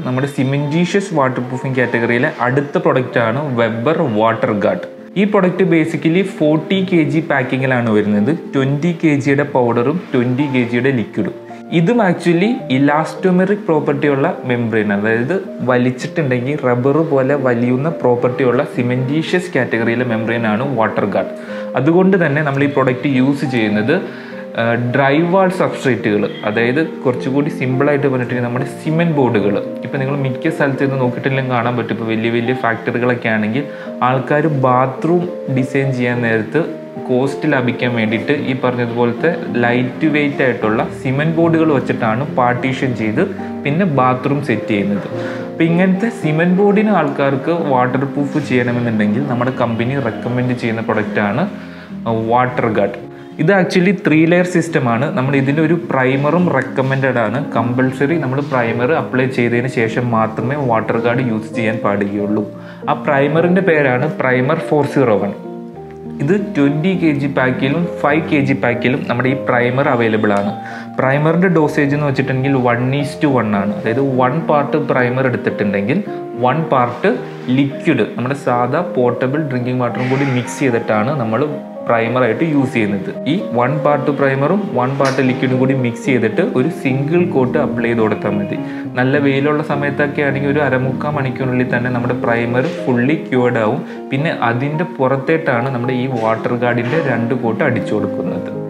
നമ്മുടെ cementitious water proofing കാറ്റഗറിയിലെ അടുത്ത പ്രൊഡക്റ്റാണ് വെബർ വാട്ടർ ഗാർഡ് ഈ product basically forty K G പാക്കിങ്ങിലാണ് വരുന്നത് ട്വൻറ്റി കെ ജിയുടെ പൗഡറും ട്വൻറ്റി കെ ജിയുടെ ലിക്വിഡും ഇതും ആക്ച്വലി ഇലാസ്റ്റോമെറിക് പ്രോപ്പർട്ടിയുള്ള മെംബ്രെയിൻ അതായത് വലിച്ചിട്ടുണ്ടെങ്കിൽ റബ്ബർ പോലെ വലിയുന്ന പ്രോപ്പർട്ടിയുള്ള സിമെൻറ്റീഷ്യസ് കാറ്റഗറിയിലെ മെംബ്രെയിൻ ആണ് വാട്ടർ ഗാർഡ് അതുകൊണ്ട് തന്നെ നമ്മൾ ഈ പ്രൊഡക്റ്റ് യൂസ് ചെയ്യുന്നത് ഡ്രൈ വാൾ സബ്സ്ട്രേറ്റുകൾ അതായത് കുറച്ചുകൂടി സിമ്പിളായിട്ട് പറഞ്ഞിട്ടുണ്ടെങ്കിൽ നമ്മുടെ സിമെൻറ്റ് ബോർഡുകൾ ഇപ്പം നിങ്ങൾ മിക്ക സ്ഥലത്ത് നിന്ന് നോക്കിയിട്ടില്ലെങ്കിൽ കാണാൻ പറ്റും ഇപ്പോൾ വലിയ വലിയ ഫാക്ടറികളൊക്കെ ആണെങ്കിൽ ആൾക്കാർ ബാത്റൂം ഡിസൈൻ ചെയ്യാൻ നേരത്ത് കോസ്റ്റ് ലാഭിക്കാൻ വേണ്ടിയിട്ട് ഈ പറഞ്ഞതുപോലത്തെ ലൈറ്റ് വെയിറ്റ് ആയിട്ടുള്ള സിമെൻറ്റ് ബോർഡുകൾ വെച്ചിട്ടാണ് പാർട്ടീഷൻ ചെയ്ത് പിന്നെ ബാത്റൂം സെറ്റ് ചെയ്യുന്നത് അപ്പം ഇങ്ങനത്തെ സിമെൻറ്റ് ബോർഡിന് ആൾക്കാർക്ക് വാട്ടർ പ്രൂഫ് ചെയ്യണമെന്നുണ്ടെങ്കിൽ നമ്മുടെ കമ്പനി റെക്കമെൻഡ് ചെയ്യുന്ന പ്രൊഡക്റ്റാണ് വാട്ടർ ഗാർഡ് ഇത് ആക്ച്വലി ത്രീ ലെയർ സിസ്റ്റമാണ് നമ്മൾ ഇതിൻ്റെ ഒരു പ്രൈമറും റെക്കമെൻഡഡ് ആണ് കമ്പൾസറി നമ്മൾ പ്രൈമർ അപ്ലൈ ചെയ്തതിന് ശേഷം മാത്രമേ വാട്ടർ ഗാർഡ് യൂസ് ചെയ്യാൻ പാടുകയുള്ളൂ ആ പ്രൈമറിൻ്റെ പേരാണ് പ്രൈമർ ഫോർ സീറോ വൺ ഇത് ട്വൻറ്റി കെ ജി പാക്കിലും ഫൈവ് കെ ജി പാക്കിലും നമ്മുടെ ഈ പ്രൈമർ അവൈലബിൾ ആണ് പ്രൈമറിൻ്റെ ഡോസേജ് എന്ന് വെച്ചിട്ടുണ്ടെങ്കിൽ വൺ ഈസ് ടു വൺ ആണ് അതായത് വൺ പാർട്ട് പ്രൈമർ എടുത്തിട്ടുണ്ടെങ്കിൽ വൺ പാർട്ട് ലിക്വിഡ് നമ്മുടെ സാധാ പോർട്ടബിൾ ഡ്രിങ്കിങ് വാട്ടറും കൂടി മിക്സ് ചെയ്തിട്ടാണ് നമ്മൾ പ്രൈമറായിട്ട് യൂസ് ചെയ്യുന്നത് ഈ വൺ പാർട്ട് പ്രൈമറും വൺ പാർട്ട് ലിക്വിഡും കൂടി മിക്സ് ചെയ്തിട്ട് ഒരു സിംഗിൾ കോട്ട് അപ്ലൈ ചെയ്ത് കൊടുത്താൽ മതി നല്ല വെയിലുള്ള സമയത്തൊക്കെ ആണെങ്കിൽ ഒരു അരമുക്കാൽ മണിക്കൂറിനുള്ളിൽ തന്നെ നമ്മുടെ പ്രൈമർ ഫുള്ളി ക്യൂർഡ് ആവും പിന്നെ അതിൻ്റെ പുറത്തേട്ടാണ് നമ്മുടെ ഈ വാട്ടർ ഗാർഡിൻ്റെ രണ്ട് കോട്ട് അടിച്ചു കൊടുക്കുന്നത്